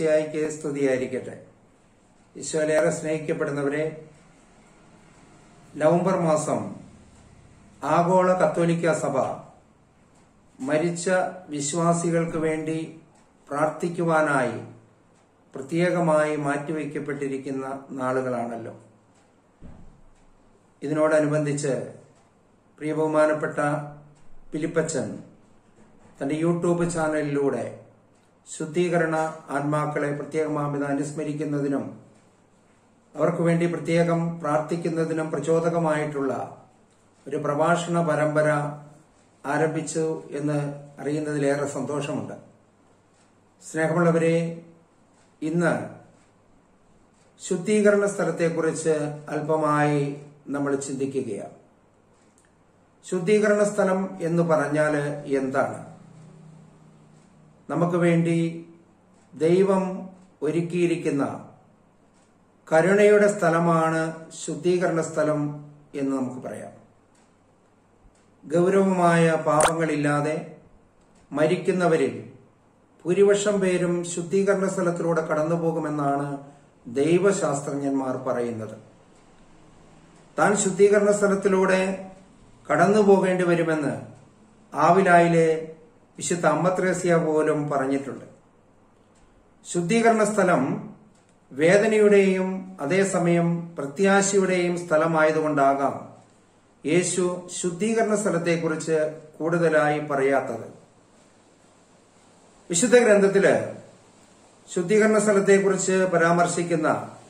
ഈശോമിശിയായിക്ക് സ്തുതിയായിരിക്കട്ടെ ഈശോയിലേറെ സ്നേഹിക്കപ്പെടുന്നവരെ നവംബർ മാസം ആഗോള കത്തോലിക്ക സഭ മരിച്ച വിശ്വാസികൾക്ക് വേണ്ടി പ്രാർത്ഥിക്കുവാനായി പ്രത്യേകമായി മാറ്റിവെക്കപ്പെട്ടിരിക്കുന്ന നാളുകളാണല്ലോ ഇതിനോടനുബന്ധിച്ച് പ്രിയ ബഹുമാനപ്പെട്ട പിലിപ്പച്ചൻ തന്റെ യൂട്യൂബ് ചാനലിലൂടെ ശുദ്ധീകരണ ആത്മാക്കളെ പ്രത്യേകമാമിത അനുസ്മരിക്കുന്നതിനും അവർക്ക് വേണ്ടി പ്രത്യേകം പ്രാർത്ഥിക്കുന്നതിനും പ്രചോദകമായിട്ടുള്ള ഒരു പ്രഭാഷണ പരമ്പര ആരംഭിച്ചു എന്ന് അറിയുന്നതിലേറെ സന്തോഷമുണ്ട് സ്നേഹമുള്ളവരെ ഇന്ന് ശുദ്ധീകരണ സ്ഥലത്തെക്കുറിച്ച് അല്പമായി നമ്മൾ ചിന്തിക്കുകയാണ് ശുദ്ധീകരണ സ്ഥലം എന്ന് പറഞ്ഞാൽ എന്താണ് നമുക്ക് വേണ്ടി ദൈവം ഒരുക്കിയിരിക്കുന്ന കരുണയുടെ സ്ഥലമാണ് ശുദ്ധീകരണ സ്ഥലം എന്ന് നമുക്ക് പറയാം ഗൗരവമായ പാപങ്ങളില്ലാതെ മരിക്കുന്നവരിൽ ഭൂരിപക്ഷം പേരും ശുദ്ധീകരണ സ്ഥലത്തിലൂടെ കടന്നുപോകുമെന്നാണ് ദൈവശാസ്ത്രജ്ഞന്മാർ പറയുന്നത് താൻ ശുദ്ധീകരണ സ്ഥലത്തിലൂടെ കടന്നു പോകേണ്ടി വരുമെന്ന് ആവിലായിലെ വിശുദ്ധ അമ്മത്രേസ്യ പോലും പറഞ്ഞിട്ടുണ്ട് ശുദ്ധീകരണ സ്ഥലം വേദനയുടെയും അതേസമയം പ്രത്യാശയുടെയും സ്ഥലമായതുകൊണ്ടാകാം യേശു ശുദ്ധീകരണ സ്ഥലത്തെക്കുറിച്ച് കൂടുതലായി പറയാത്തത് വിശുദ്ധ ഗ്രന്ഥത്തില് ശുദ്ധീകരണ സ്ഥലത്തെക്കുറിച്ച് പരാമർശിക്കുന്ന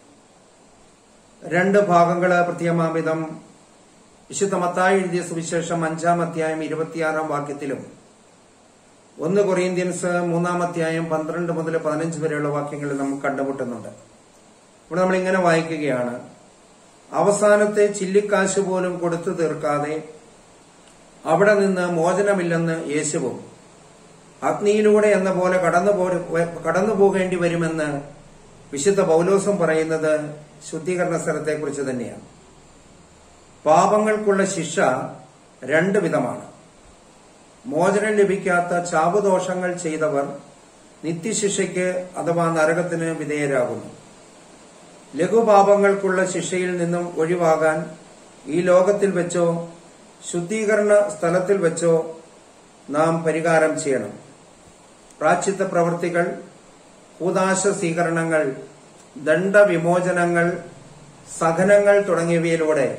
രണ്ട് ഭാഗങ്ങള് പ്രത്യേകമാമിതം വിശുദ്ധ മത്തായി എഴുതിയ സുവിശേഷം അഞ്ചാം അധ്യായം ഇരുപത്തിയാറാം വാക്യത്തിലും ഒന്ന് കൊറിയന്ത്യൻസ് മൂന്നാം അധ്യായം പന്ത്രണ്ട് മുതൽ പതിനഞ്ച് വരെയുള്ള വാക്യങ്ങളിൽ നമുക്ക് കണ്ടുമുട്ടുന്നുണ്ട് ഇവിടെ നമ്മൾ ഇങ്ങനെ വായിക്കുകയാണ് അവസാനത്തെ ചില്ലിക്കാശ് പോലും കൊടുത്തു തീർക്കാതെ അവിടെ നിന്ന് മോചനമില്ലെന്ന് യേശുവും അഗ്നിയിലൂടെ എന്ന പോലെ കടന്നു കടന്നു പോകേണ്ടി വരുമെന്ന് വിശുദ്ധ പൗലോസം പറയുന്നത് ശുദ്ധീകരണ സ്ഥലത്തെക്കുറിച്ച് തന്നെയാണ് പാപങ്ങൾക്കുള്ള ശിക്ഷ രണ്ട് വിധമാണ് മോചനം ലഭിക്കാത്ത ചാപദോഷങ്ങൾ ചെയ്തവർ നിത്യശിക്ഷയ്ക്ക് അഥവാ നരകത്തിന് വിധേയരാകുന്നു ലഘുപാപങ്ങൾക്കുള്ള ശിക്ഷയിൽ നിന്നും ഒഴിവാകാൻ ഈ ലോകത്തിൽ വെച്ചോ ശുദ്ധീകരണ സ്ഥലത്തിൽ വെച്ചോ നാം പരിഹാരം ചെയ്യണം പ്രാച്ചിത്ത പ്രവൃത്തികൾ കൂതാശ സ്വീകരണങ്ങൾ ദണ്ഡവിമോചനങ്ങൾ സഹനങ്ങൾ തുടങ്ങിയവയിലൂടെ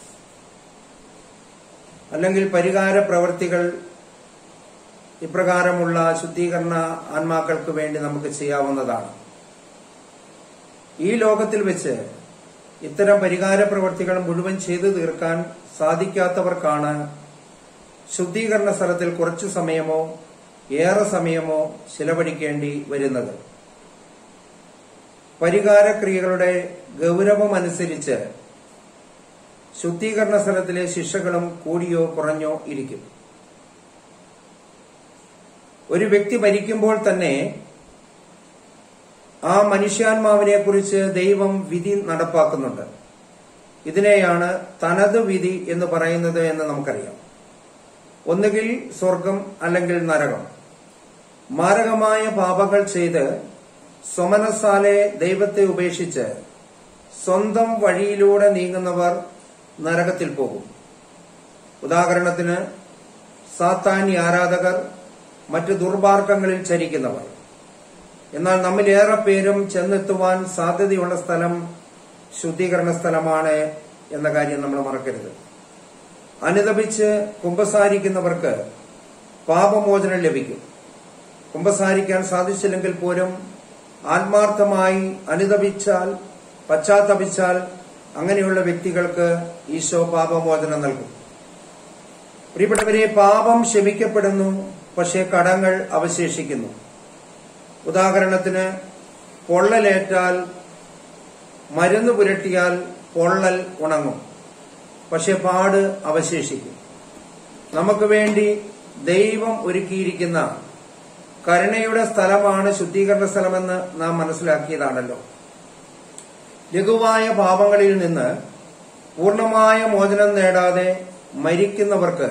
അല്ലെങ്കിൽ പരിഹാര പ്രവൃത്തികൾ ഇപ്രകാരമുള്ള ശുദ്ധീകരണ ആത്മാക്കൾക്ക് വേണ്ടി നമുക്ക് ചെയ്യാവുന്നതാണ് ഈ ലോകത്തിൽ വെച്ച് ഇത്തരം പരിഹാര പ്രവൃത്തികൾ മുഴുവൻ ചെയ്തു തീർക്കാൻ സാധിക്കാത്തവർക്കാണ് ശുദ്ധീകരണ സ്ഥലത്തിൽ കുറച്ചു സമയമോ ഏറെ സമയമോ ചിലവഴിക്കേണ്ടി വരുന്നത് പരിഹാരക്രിയകളുടെ ഗൗരവമനുസരിച്ച് ശുദ്ധീകരണ സ്ഥലത്തിലെ ശിക്ഷകളും കൂടിയോ കുറഞ്ഞോ ഇരിക്കും ഒരു വ്യക്തി മരിക്കുമ്പോൾ തന്നെ ആ മനുഷ്യാത്മാവിനെ കുറിച്ച് ദൈവം വിധി നടപ്പാക്കുന്നുണ്ട് ഇതിനെയാണ് തനത് വിധി എന്ന് പറയുന്നത് എന്ന് നമുക്കറിയാം ഒന്നുകിൽ സ്വർഗം അല്ലെങ്കിൽ നരകം മാരകമായ പാപങ്ങൾ ചെയ്ത് സ്വമനസാലെ ദൈവത്തെ ഉപേക്ഷിച്ച് സ്വന്തം വഴിയിലൂടെ നീങ്ങുന്നവർ നരകത്തിൽ പോകും ഉദാഹരണത്തിന് സാത്താനി ആരാധകർ മറ്റ് ദുർമാർഗങ്ങളിൽ ചരിക്കുന്നവർ എന്നാൽ നമ്മിലേറെ പേരും ചെന്നെത്തുവാൻ സാധ്യതയുള്ള സ്ഥലം ശുദ്ധീകരണ സ്ഥലമാണ് എന്ന കാര്യം നമ്മൾ മറക്കരുത് അനുദപിച്ച് കുമ്പസാരിക്കുന്നവർക്ക് പാപമോചനം ലഭിക്കും കുമ്പസാരിക്കാൻ സാധിച്ചില്ലെങ്കിൽ പോലും ആത്മാർത്ഥമായി അനുദപിച്ചാൽ പശ്ചാത്തപിച്ചാൽ അങ്ങനെയുള്ള വ്യക്തികൾക്ക് ഈശോ പാപമോചനം നൽകും പ്രിയപ്പെട്ടവരെ പാപം ക്ഷമിക്കപ്പെടുന്നു പക്ഷേ കടങ്ങൾ അവശേഷിക്കുന്നു ഉദാഹരണത്തിന് പൊള്ളലേറ്റാൽ മരുന്ന് പുരട്ടിയാൽ പൊള്ളൽ ഉണങ്ങും പക്ഷെ പാട് അവശേഷിക്കും നമുക്ക് വേണ്ടി ദൈവം ഒരുക്കിയിരിക്കുന്ന കരുണയുടെ സ്ഥലമാണ് ശുദ്ധീകരണ സ്ഥലമെന്ന് നാം മനസ്സിലാക്കിയതാണല്ലോ ലഘുവായ പാപങ്ങളിൽ നിന്ന് പൂർണ്ണമായ മോചനം നേടാതെ മരിക്കുന്നവർക്ക്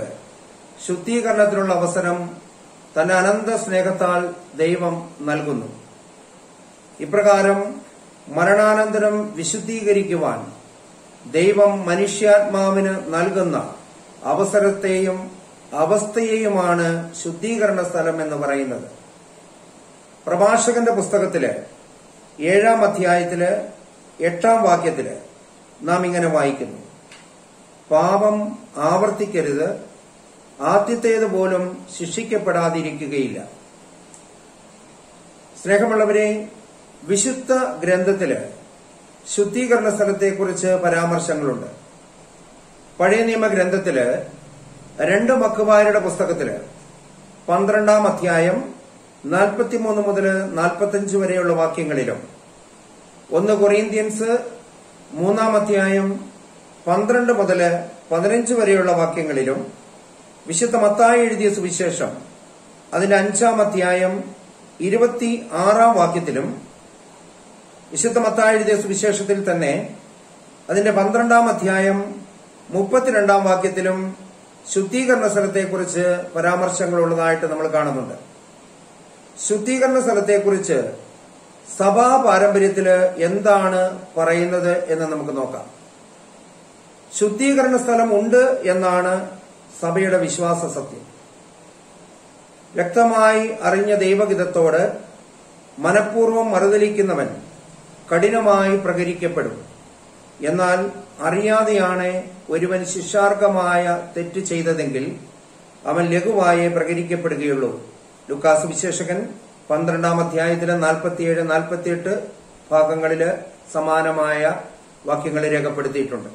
ശുദ്ധീകരണത്തിനുള്ള അവസരം തന്റെ അനന്ത സ്നേഹത്താൽ ദൈവം നൽകുന്നു ഇപ്രകാരം മരണാനന്തരം വിശുദ്ധീകരിക്കുവാൻ ദൈവം മനുഷ്യാത്മാവിന് നൽകുന്ന അവസരത്തെയും അവസ്ഥയെയുമാണ് ശുദ്ധീകരണ സ്ഥലം എന്ന് പറയുന്നത് പ്രഭാഷകന്റെ പുസ്തകത്തില് ഏഴാം അധ്യായത്തില് എട്ടാം വാക്യത്തില് നാം ഇങ്ങനെ വായിക്കുന്നു പാപം ആവർത്തിക്കരുത് ആദ്യത്തേത് പോലും ശിക്ഷിക്കപ്പെടാതിരിക്കുകയില്ല സ്നേഹമുള്ളവരെ വിശുദ്ധ ഗ്രന്ഥത്തില് ശുദ്ധീകരണ സ്ഥലത്തെക്കുറിച്ച് പരാമർശങ്ങളുണ്ട് പഴയ നിയമ ഗ്രന്ഥത്തില് രണ്ട് മക്കുമാരുടെ പുസ്തകത്തില് പന്ത്രണ്ടാം അധ്യായം നാൽപ്പത്തിമൂന്ന് മുതൽ നാൽപ്പത്തിയഞ്ച് വരെയുള്ള വാക്യങ്ങളിലും ഒന്ന് കൊറീന്ത്യൻസ് മൂന്നാം അധ്യായം പന്ത്രണ്ട് മുതൽ പതിനഞ്ച് വരെയുള്ള വാക്യങ്ങളിലും വിശുദ്ധ മത്തായി എഴുതിയ സുവിശേഷം അതിന്റെ അഞ്ചാം അധ്യായം ഇരുപത്തി ആറാം വാക്യത്തിലും വിശുദ്ധ മത്തായി എഴുതിയ സുവിശേഷത്തിൽ തന്നെ അതിന്റെ പന്ത്രണ്ടാം അധ്യായം മുപ്പത്തിരണ്ടാം വാക്യത്തിലും ശുദ്ധീകരണ സ്ഥലത്തെക്കുറിച്ച് പരാമർശങ്ങളുള്ളതായിട്ട് നമ്മൾ കാണുന്നുണ്ട് ശുദ്ധീകരണ സ്ഥലത്തെക്കുറിച്ച് സഭാ പാരമ്പര്യത്തില് എന്താണ് പറയുന്നത് എന്ന് നമുക്ക് നോക്കാം ശുദ്ധീകരണ സ്ഥലം ഉണ്ട് എന്നാണ് സഭയുടെ വിശ്വാസ സത്യം വ്യക്തമായി അറിഞ്ഞ ദൈവഗീതത്തോട് മനഃപൂർവ്വം മറുതലിക്കുന്നവൻ കഠിനമായി പ്രകരിക്കപ്പെടും എന്നാൽ അറിയാതെയാണ് ഒരുവൻ ശിക്ഷാർഹമായ തെറ്റ് ചെയ്തതെങ്കിൽ അവൻ ലഘുവായേ പ്രകരിക്കപ്പെടുകയുള്ളൂ ലുക്കാസ് വിശേഷകൻ പന്ത്രണ്ടാം അധ്യായത്തിലെ നാൽപ്പത്തിയേഴ് നാൽപ്പത്തിയെട്ട് ഭാഗങ്ങളില് സമാനമായ വാക്യങ്ങൾ രേഖപ്പെടുത്തിയിട്ടുണ്ട്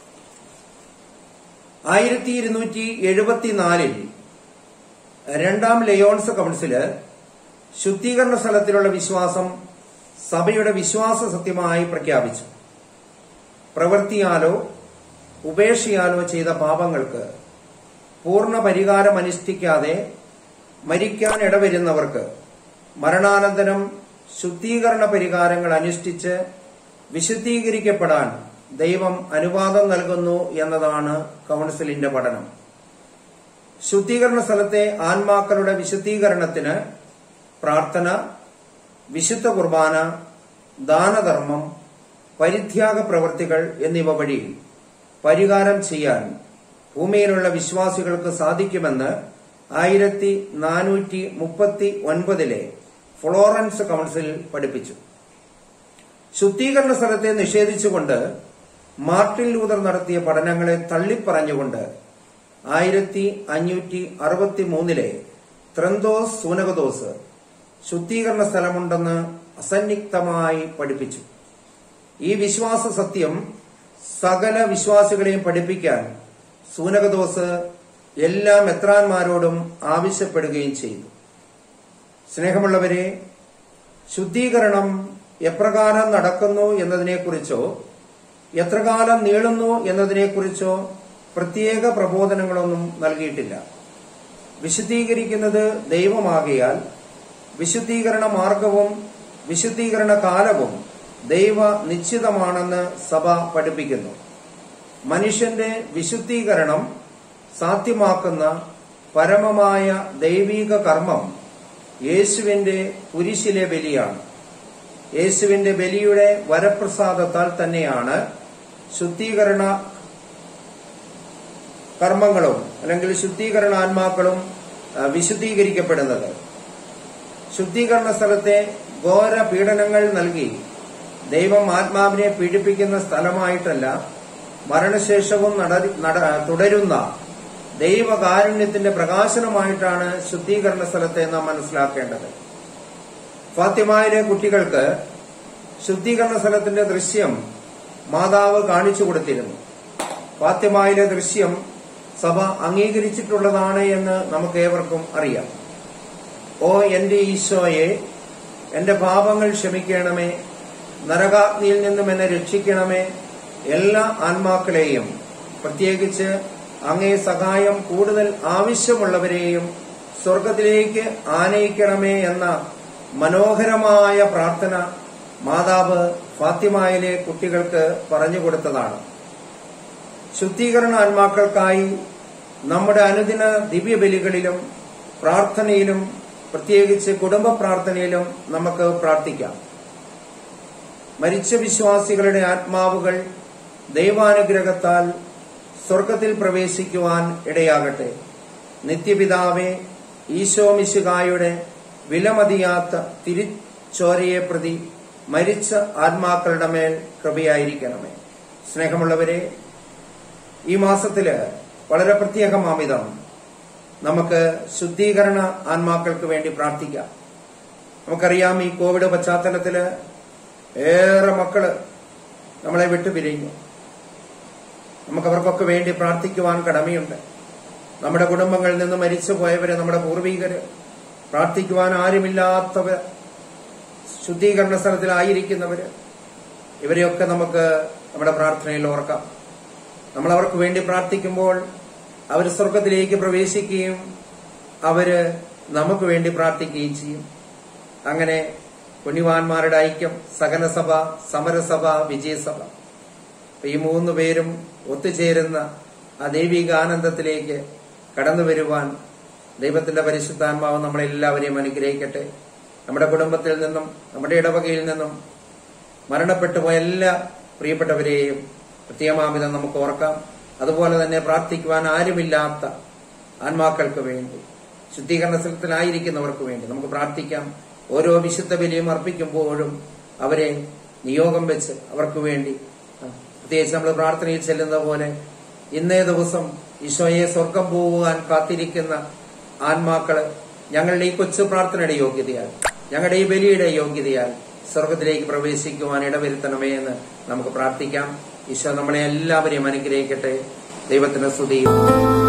ആയിരത്തി ഇരുന്നൂറ്റി എഴുപത്തിനാലിൽ രണ്ടാം ലയോൺസ് കൗൺസില് ശുദ്ധീകരണ സ്ഥലത്തിലുള്ള വിശ്വാസം സഭയുടെ വിശ്വാസ സത്യമായി പ്രഖ്യാപിച്ചു പ്രവൃത്തിയാലോ ഉപേക്ഷയാലോ ചെയ്ത പാപങ്ങൾക്ക് പൂർണ്ണ പരിഹാരം അനുഷ്ഠിക്കാതെ മരിക്കാൻ ഇടവരുന്നവർക്ക് മരണാനന്തരം ശുദ്ധീകരണ പരിഹാരങ്ങൾ അനുഷ്ഠിച്ച് വിശുദ്ധീകരിക്കപ്പെടാൻ ദൈവം അനുവാദം നൽകുന്നു എന്നതാണ് കൗൺസിലിന്റെ പഠനം ശുദ്ധീകരണ സ്ഥലത്തെ ആത്മാക്കളുടെ വിശുദ്ധീകരണത്തിന് പ്രാർത്ഥന വിശുദ്ധ കുർബാന ദാനധർമ്മം പരിത്യാഗ പ്രവൃത്തികൾ എന്നിവ വഴി പരിഹാരം ചെയ്യാൻ ഭൂമിയിലുള്ള വിശ്വാസികൾക്ക് സാധിക്കുമെന്ന് ആയിരത്തി നാനൂറ്റി മുപ്പത്തി ഒൻപതിലെ ഫ്ലോറൻസ് കൗൺസിൽ പഠിപ്പിച്ചു ശുദ്ധീകരണ സ്ഥലത്തെ നിഷേധിച്ചുകൊണ്ട് മാർട്ടിൻ ലൂതർ നടത്തിയ പഠനങ്ങളെ തള്ളിപ്പറഞ്ഞുകൊണ്ട് ആയിരത്തി അഞ്ഞൂറ്റി അറുപത്തി മൂന്നിലെ ത്രന്തോസ് സൂനകദോസ് ശുദ്ധീകരണ സ്ഥലമുണ്ടെന്ന് അസന്നിഗ്ധമായി പഠിപ്പിച്ചു ഈ വിശ്വാസ സത്യം സകല വിശ്വാസികളെയും പഠിപ്പിക്കാൻ സൂനകദോസ് എല്ലാ മെത്രാന്മാരോടും ആവശ്യപ്പെടുകയും ചെയ്തു സ്നേഹമുള്ളവരെ ശുദ്ധീകരണം എപ്രകാരം നടക്കുന്നു എന്നതിനെക്കുറിച്ചോ എത്ര കാലം നീളുന്നു എന്നതിനെക്കുറിച്ചോ പ്രത്യേക പ്രബോധനങ്ങളൊന്നും നൽകിയിട്ടില്ല വിശുദ്ധീകരിക്കുന്നത് ദൈവമാകിയാൽ വിശുദ്ധീകരണ മാർഗവും വിശുദ്ധീകരണ കാലവും ദൈവ നിശ്ചിതമാണെന്ന് സഭ പഠിപ്പിക്കുന്നു മനുഷ്യന്റെ വിശുദ്ധീകരണം സാധ്യമാക്കുന്ന പരമമായ ദൈവിക കർമ്മം യേശുവിന്റെ കുരിശിലെ ബലിയാണ് യേശുവിന്റെ ബലിയുടെ വരപ്രസാദത്താൽ തന്നെയാണ് ശുദ്ധീകരണ കർമ്മങ്ങളും അല്ലെങ്കിൽ ശുദ്ധീകരണ ആത്മാക്കളും ആ, വിശുദ്ധീകരിക്കപ്പെടുന്നത് ശുദ്ധീകരണ സ്ഥലത്തെ ഘോര പീഡനങ്ങൾ നൽകി ദൈവം ആത്മാവിനെ പീഡിപ്പിക്കുന്ന സ്ഥലമായിട്ടല്ല മരണശേഷവും നട- നട- തുടരുന്ന ദൈവകാരുണ്യത്തിന്റെ പ്രകാശനമായിട്ടാണ് ശുദ്ധീകരണ സ്ഥലത്തെ നാം മനസ്സിലാക്കേണ്ടത് ഫാത്തിമായിലെ കുട്ടികൾക്ക് ശുദ്ധീകരണ സ്ഥലത്തിന്റെ ദൃശ്യം മാതാവ് കാണിച്ചു കൊടുത്തിരുന്നു ഫാത്തിമായിലെ ദൃശ്യം സഭ അംഗീകരിച്ചിട്ടുള്ളതാണ് എന്ന് നമുക്ക് ഏവർക്കും അറിയാം ഓ എന്റെ ഈശോയെ എന്റെ പാപങ്ങൾ ക്ഷമിക്കണമേ നരകാഗ്നിയിൽ നിന്നും എന്നെ രക്ഷിക്കണമേ എല്ലാ ആത്മാക്കളെയും പ്രത്യേകിച്ച് അങ്ങേ സഹായം കൂടുതൽ ആവശ്യമുള്ളവരെയും സ്വർഗത്തിലേക്ക് ആനയിക്കണമേ എന്ന മനോഹരമായ പ്രാർത്ഥന മാതാവ് ഫാത്തിമായിലെ കുട്ടികൾക്ക് പറഞ്ഞുകൊടുത്തതാണ് ശുദ്ധീകരണ ആത്മാക്കൾക്കായി നമ്മുടെ അനുദിന ദിവ്യബലികളിലും പ്രാർത്ഥനയിലും പ്രത്യേകിച്ച് കുടുംബ പ്രാർത്ഥനയിലും നമുക്ക് പ്രാർത്ഥിക്കാം മരിച്ച വിശ്വാസികളുടെ ആത്മാവുകൾ ദൈവാനുഗ്രഹത്താൽ സ്വർഗത്തിൽ പ്രവേശിക്കുവാൻ ഇടയാകട്ടെ നിത്യപിതാവെ ഈശോ മിശുകായുടെ വിലമതിയാത്ത തിരിച്ചോരയെ പ്രതി മരിച്ച ആത്മാക്കളുടെ മേൽ കൃപയായിരിക്കണമേ സ്നേഹമുള്ളവരെ ഈ മാസത്തില് വളരെ പ്രത്യേകമാമിതം നമുക്ക് ശുദ്ധീകരണ ആത്മാക്കൾക്ക് വേണ്ടി പ്രാർത്ഥിക്കാം നമുക്കറിയാം ഈ കോവിഡ് പശ്ചാത്തലത്തില് ഏറെ മക്കള് നമ്മളെ വിട്ടു പിരിഞ്ഞു നമുക്ക് അവർക്കൊക്കെ വേണ്ടി പ്രാർത്ഥിക്കുവാൻ കടമയുണ്ട് നമ്മുടെ കുടുംബങ്ങളിൽ നിന്ന് മരിച്ചു പോയവര് നമ്മുടെ പൂർവികര് പ്രാർത്ഥിക്കുവാൻ ആരുമില്ലാത്തവർ ശുദ്ധീകരണ സ്ഥലത്തിലായിരിക്കുന്നവര് ഇവരെയൊക്കെ നമുക്ക് നമ്മുടെ പ്രാർത്ഥനയിൽ ഓർക്കാം നമ്മൾ അവർക്ക് വേണ്ടി പ്രാർത്ഥിക്കുമ്പോൾ അവർ സ്വർഗത്തിലേക്ക് പ്രവേശിക്കുകയും അവര് നമുക്ക് വേണ്ടി പ്രാർത്ഥിക്കുകയും ചെയ്യും അങ്ങനെ പുണ്യവാന്മാരുടെ ഐക്യം സഹനസഭ സമരസഭ വിജയസഭ അപ്പൊ ഈ മൂന്ന് പേരും ഒത്തുചേരുന്ന ആ ദൈവിക ആനന്ദത്തിലേക്ക് കടന്നു വരുവാൻ ദൈവത്തിന്റെ പരിശുദ്ധാത്മാവ് നമ്മളെല്ലാവരെയും അനുഗ്രഹിക്കട്ടെ നമ്മുടെ കുടുംബത്തിൽ നിന്നും നമ്മുടെ ഇടവകയിൽ നിന്നും മരണപ്പെട്ടു പോയ എല്ലാ പ്രിയപ്പെട്ടവരെയും പ്രത്യേകമാവിധം നമുക്ക് ഓർക്കാം അതുപോലെ തന്നെ പ്രാർത്ഥിക്കുവാൻ ആരുമില്ലാത്ത ആത്മാക്കൾക്ക് വേണ്ടി ശുദ്ധീകരണ സ്ഥലത്തിലായിരിക്കുന്നവർക്ക് വേണ്ടി നമുക്ക് പ്രാർത്ഥിക്കാം ഓരോ വിശുദ്ധ ബലിയും അർപ്പിക്കുമ്പോഴും അവരെ നിയോഗം വെച്ച് അവർക്ക് വേണ്ടി പ്രത്യേകിച്ച് നമ്മൾ പ്രാർത്ഥനയിൽ ചെല്ലുന്ന പോലെ ഇന്നേ ദിവസം ഈശോയെ സ്വർഗം പോകാൻ കാത്തിരിക്കുന്ന ആത്മാക്കള് ഞങ്ങളുടെ ഈ കൊച്ചു പ്രാർത്ഥനയുടെ യോഗ്യതയാൽ ഞങ്ങളുടെ ഈ ബലിയുടെ യോഗ്യതയാൽ സ്വർഗത്തിലേക്ക് പ്രവേശിക്കുവാൻ ഇടവരുത്തണമേ എന്ന് നമുക്ക് പ്രാർത്ഥിക്കാം ഈശോ നമ്മളെ എല്ലാവരെയും അനുഗ്രഹിക്കട്ടെ ദൈവത്തിന്റെ സ്തുതിയും